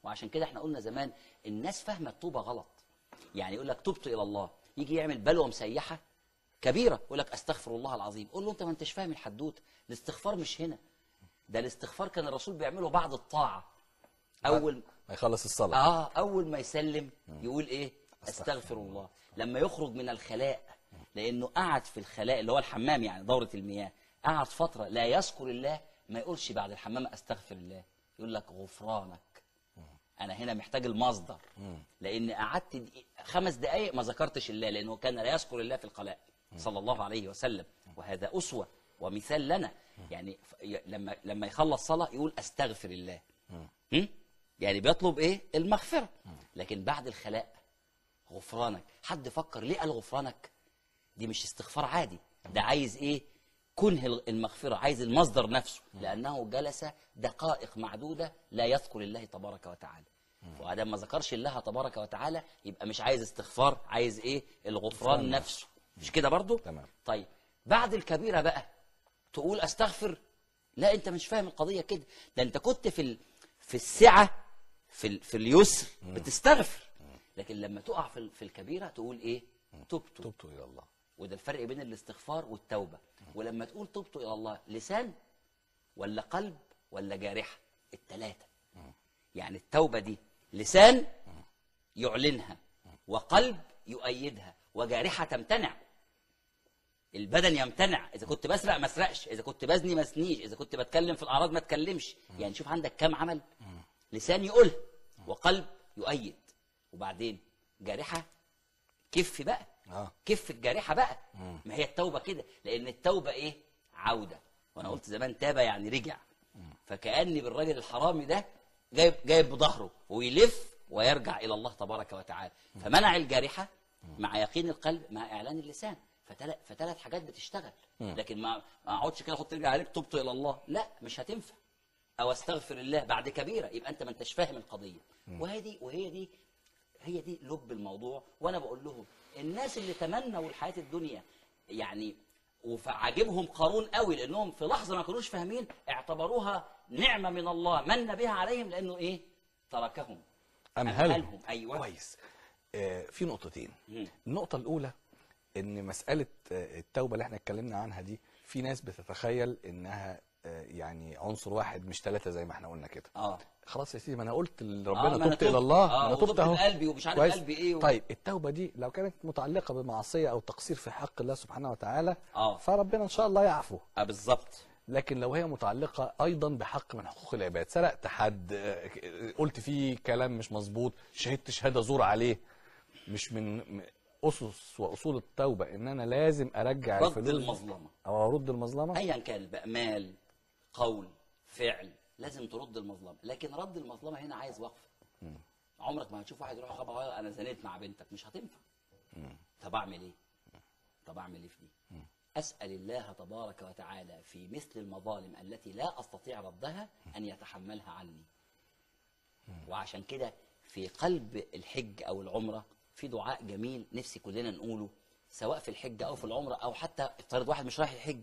وعشان كده احنا قلنا زمان الناس فاهمه التوبه غلط يعني يقول لك تبت الى الله يجي يعمل بلوه مسيحه كبيره يقول لك استغفر الله العظيم قول له انت ما انتش فاهم الحدوته الاستغفار مش هنا ده الاستغفار كان الرسول بيعمله بعد الطاعه اول ما يخلص الصلاه اه اول ما يسلم يقول ايه استغفر الله لما يخرج من الخلاء لانه قعد في الخلاء اللي هو الحمام يعني دوره المياه قعد فتره لا يذكر الله ما يقولش بعد الحمام استغفر الله يقول لك غفرانك انا هنا محتاج المصدر لان قعدت دقيق- خمس دقائق ما ذكرتش الله لانه كان لا يذكر الله في الخلاء صلى الله عليه وسلم وهذا اسوه ومثال لنا يعني ف- ي- لما لما يخلص صلاه يقول استغفر الله م? يعني بيطلب ايه المغفره لكن بعد الخلاء غفرانك حد فكر ليه قال غفرانك دي مش استغفار عادي ده عايز ايه كنه المغفرة عايز المصدر نفسه لأنه جلس دقائق معدودة لا يذكر الله تبارك وتعالى وعدم ما ذكرش الله تبارك وتعالى يبقى مش عايز استغفار عايز ايه الغفران نفسه مش كده برضو تمام. طيب بعد الكبيرة بقى تقول استغفر لا انت مش فاهم القضية كده ده انت كنت في ال... في السعة في ال... في اليسر بتستغفر لكن لما تقع في ال... في الكبيرة تقول ايه تبت تبت الى الله وده الفرق بين الاستغفار والتوبة ولما تقول تبت إلى الله لسان ولا قلب ولا جارحة التلاتة يعني التوبة دي لسان يعلنها وقلب يؤيدها وجارحة تمتنع البدن يمتنع اذا كنت بسرق ما اسرقش اذا كنت بزني ما اسنيش اذا كنت بتكلم في الاعراض ما اتكلمش يعني شوف عندك كم عمل لسان يقولها وقلب يؤيد وبعدين جارحة كف بقى اه كف الجارحه بقى ما هي التوبه كده لان التوبه ايه عوده وانا قلت زمان تاب يعني رجع فكاني بالراجل الحرامي ده جايب جايب بظهره ويلف ويرجع الى الله تبارك وتعالى فمنع الجارحه مع يقين القلب مع اعلان اللسان فتل- فثلاث حاجات بتشتغل لكن ما ما اقعدش كده احط رجلي عليك تبت الى الله لا مش هتنفع او استغفر الله بعد كبيره يبقى انت ما انتش فاهم القضيه وهي دي وهي دي هي دي لب الموضوع وانا بقول لهم الناس اللي تمنوا الحياه الدنيا يعني وعاجبهم قارون قوي لانهم في لحظه ما كانوش فاهمين اعتبروها نعمه من الله من بها عليهم لانه ايه تركهم امهلهم ايوه كويس آه في نقطتين مم. النقطه الاولى ان مساله آه، التوبه اللي احنا اتكلمنا عنها دي في ناس بتتخيل انها آه، يعني عنصر واحد مش ثلاثه زي ما احنا قلنا كده اه خلاص يا سيدي ما انا قلت آه، لربنا ما أنا تبت الى تبت. الله آه، ما انا وتبت تبت اهو قلبي ومش عارف كويس؟ قلبي إيه و- طيب التوبه دي لو كانت متعلقه بمعصيه او تقصير في حق الله سبحانه وتعالى آه. فربنا ان شاء الله يعفو آه بالظبط لكن لو هي متعلقة أيضا بحق من حقوق العباد سرقت حد آه، قلت فيه كلام مش مظبوط شهدت شهادة زور عليه مش من م- أسس وأصول التوبة إن أنا لازم أرجع رد الفلوس المظلمه أو أرد المظلمة ايا كان بقى مال قول فعل لازم ترد المظلمه لكن رد المظلمه هنا عايز وقفه عمرك ما هتشوف واحد يروح خبر انا زنيت مع بنتك مش هتنفع طب اعمل ايه طب اعمل ايه في دي اسال الله تبارك وتعالى في مثل المظالم التي لا استطيع ردها ان يتحملها عني وعشان كده في قلب الحج او العمره في دعاء جميل نفسي كلنا نقوله سواء في الحج او في العمره او حتى افترض واحد مش رايح يحج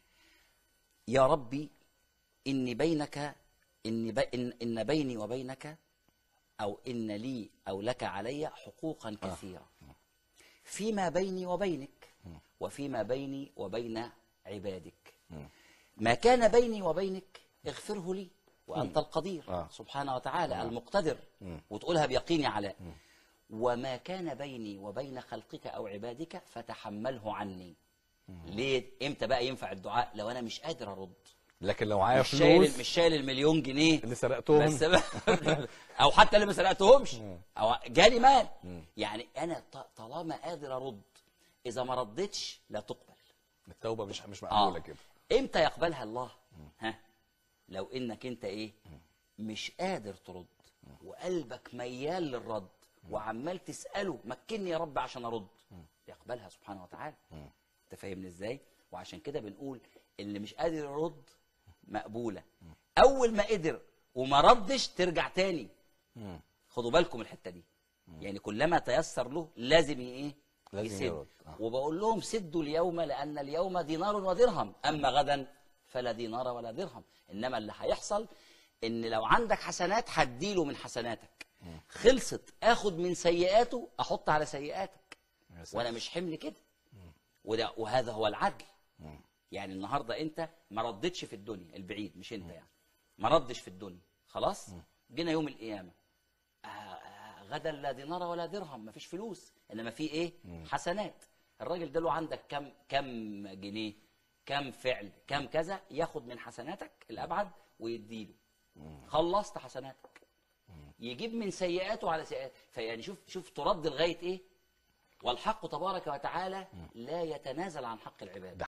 يا ربي إني بينك إني بي إن, إن بيني وبينك أو إن لي أو لك علي حقوقا كثيرة فيما بيني وبينك وفيما بيني وبين عبادك ما كان بيني وبينك اغفره لي وأنت القدير آه. سبحانه وتعالى المقتدر وتقولها بيقين على وما كان بيني وبين خلقك أو عبادك فتحمله عني ليه امتى بقى ينفع الدعاء لو انا مش قادر ارد لكن لو معايا مش شايل فلوس مش شايل المليون جنيه اللي سرقتهم بس بقى- او حتى اللي ما سرقتهمش او جالي مال يعني انا ط- طالما قادر ارد اذا ما ردتش لا تقبل التوبة مش مش اه مقبولة كده امتى يقبلها الله ها لو انك انت ايه مش قادر ترد وقلبك ميال للرد وعمال تساله مكني يا رب عشان ارد يقبلها سبحانه وتعالى انت فاهمني ازاي وعشان كده بنقول اللي مش قادر يرد مقبوله اول ما قدر وما ردش ترجع تاني خدوا بالكم الحته دي يعني كلما تيسر له لازم ي- ايه لازم يسد يرد. آه. وبقول لهم سدوا اليوم لان اليوم دينار ودرهم اما غدا فلا دينار ولا درهم انما اللي هيحصل ان لو عندك حسنات هديله من حسناتك خلصت اخد من سيئاته احط على سيئاتك يا سلام. وانا مش حمل كده وده وهذا هو العدل يعني النهارده انت ما ردتش في الدنيا البعيد مش انت يعني ما ردش في الدنيا خلاص جينا يوم القيامه آه، آه، غدا لا دينار ولا درهم مفيش فلوس انما في ايه حسنات الراجل ده له عندك كم كم جنيه كم فعل كم كذا ياخد من حسناتك الابعد ويديله خلصت حسناتك يجيب من سيئاته على سيئات فيعني شوف شوف ترد لغايه ايه والحق تبارك وتعالى لا يتنازل عن حق العباد